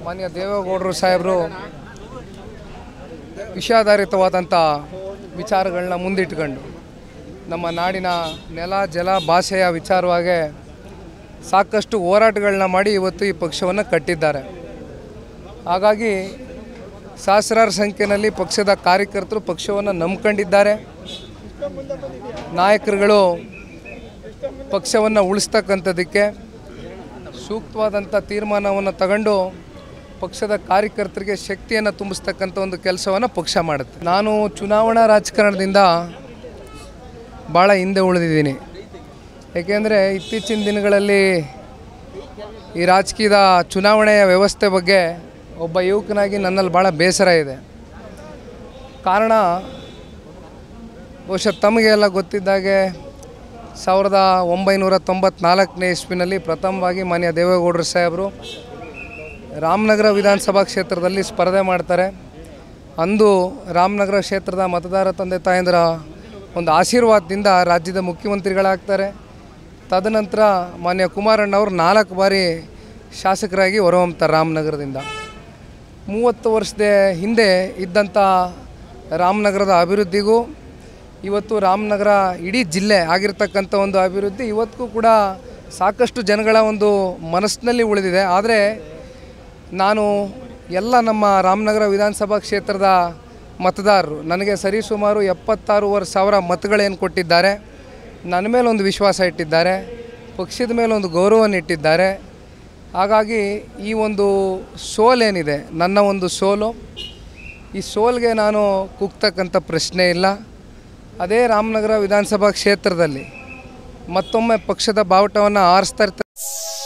ಮಾನ್ಯ ದೇವೇಗೌಡರು ಸಾಹೇಬರು ವಿಷಾಧಾರಿತವಾದಂಥ ವಿಚಾರಗಳನ್ನ ಮುಂದಿಟ್ಕೊಂಡು ನಮ್ಮ ನಾಡಿನ ನೆಲ ಜಲ ಭಾಷೆಯ ವಿಚಾರವಾಗಿ ಸಾಕಷ್ಟು ಹೋರಾಟಗಳನ್ನ ಮಾಡಿ ಇವತ್ತು ಈ ಪಕ್ಷವನ್ನು ಕಟ್ಟಿದ್ದಾರೆ ಹಾಗಾಗಿ ಸಹಸ್ರಾರು ಸಂಖ್ಯೆಯಲ್ಲಿ ಪಕ್ಷದ ಕಾರ್ಯಕರ್ತರು ಪಕ್ಷವನ್ನು ನಂಬ್ಕೊಂಡಿದ್ದಾರೆ ನಾಯಕರುಗಳು ಪಕ್ಷವನ್ನು ಉಳಿಸ್ತಕ್ಕಂಥದ್ದಕ್ಕೆ ಸೂಕ್ತವಾದಂಥ ತೀರ್ಮಾನವನ್ನು ತಗೊಂಡು ಪಕ್ಷದ ಕಾರ್ಯಕರ್ತರಿಗೆ ಶಕ್ತಿಯನ್ನು ತುಂಬಿಸ್ತಕ್ಕಂಥ ಒಂದು ಕೆಲಸವನ್ನು ಪಕ್ಷ ಮಾಡುತ್ತೆ ನಾನು ಚುನಾವಣಾ ರಾಜಕಾರಣದಿಂದ ಭಾಳ ಹಿಂದೆ ಉಳಿದಿದ್ದೀನಿ ಏಕೆಂದರೆ ಇತ್ತೀಚಿನ ದಿನಗಳಲ್ಲಿ ಈ ರಾಜಕೀಯದ ಚುನಾವಣೆಯ ವ್ಯವಸ್ಥೆ ಬಗ್ಗೆ ಒಬ್ಬ ಯುವಕನಾಗಿ ನನ್ನಲ್ಲಿ ಭಾಳ ಬೇಸರ ಇದೆ ಕಾರಣ ಬಹುಶಃ ತಮಗೆಲ್ಲ ಗೊತ್ತಿದ್ದಾಗೆ ಸಾವಿರದ ಒಂಬೈನೂರ ತೊಂಬತ್ನಾಲ್ಕನೇ ಇಸ್ವಿನಲ್ಲಿ ಪ್ರಥಮವಾಗಿ ಮಾನ್ಯ ದೇವೇಗೌಡರು ಸಾಹೇಬರು ರಾಮನಗರ ವಿಧಾನಸಭಾ ಕ್ಷೇತ್ರದಲ್ಲಿ ಸ್ಪರ್ಧೆ ಮಾಡ್ತಾರೆ ಅಂದು ರಾಮನಗರ ಕ್ಷೇತ್ರದ ಮತದಾರ ತಂದೆ ತಾಯಂದಿರ ಒಂದು ಆಶೀರ್ವಾದದಿಂದ ರಾಜ್ಯದ ಮುಖ್ಯಮಂತ್ರಿಗಳಾಗ್ತಾರೆ ತದನಂತರ ಮಾನ್ಯ ಕುಮಾರಣ್ಣವರು ನಾಲ್ಕು ಬಾರಿ ಶಾಸಕರಾಗಿ ಹೊರಹೊಮ್ತಾರೆ ರಾಮನಗರದಿಂದ ಮೂವತ್ತು ವರ್ಷದ ಹಿಂದೆ ಇದ್ದಂಥ ರಾಮನಗರದ ಅಭಿವೃದ್ಧಿಗೂ ಇವತ್ತು ರಾಮನಗರ ಇಡೀ ಜಿಲ್ಲೆ ಆಗಿರ್ತಕ್ಕಂಥ ಒಂದು ಅಭಿವೃದ್ಧಿ ಇವತ್ತಿಗೂ ಕೂಡ ಸಾಕಷ್ಟು ಜನಗಳ ಒಂದು ಮನಸ್ಸಿನಲ್ಲಿ ಉಳಿದಿದೆ ಆದರೆ ನಾನು ಎಲ್ಲ ನಮ್ಮ ರಾಮನಗರ ವಿಧಾನಸಭಾ ಕ್ಷೇತ್ರದ ಮತದಾರರು ನನಗೆ ಸರಿಸುಮಾರು ಎಪ್ಪತ್ತಾರೂವರೆ ಸಾವಿರ ಮತಗಳೇನು ಕೊಟ್ಟಿದ್ದಾರೆ ನನ್ನ ಮೇಲೆ ಒಂದು ವಿಶ್ವಾಸ ಇಟ್ಟಿದ್ದಾರೆ ಪಕ್ಷದ ಮೇಲೆ ಒಂದು ಗೌರವವನ್ನು ಇಟ್ಟಿದ್ದಾರೆ ಹಾಗಾಗಿ ಈ ಒಂದು ಸೋಲೇನಿದೆ ನನ್ನ ಒಂದು ಸೋಲು ಈ ಸೋಲ್ಗೆ ನಾನು ಕುಗ್ತಕ್ಕಂಥ ಪ್ರಶ್ನೆ ಇಲ್ಲ ಅದೇ ರಾಮನಗರ ವಿಧಾನಸಭಾ ಕ್ಷೇತ್ರದಲ್ಲಿ ಮತ್ತೊಮ್ಮೆ ಪಕ್ಷದ ಬಾವುಟವನ್ನು ಆರಿಸ್ತಾ ಇರ್ತ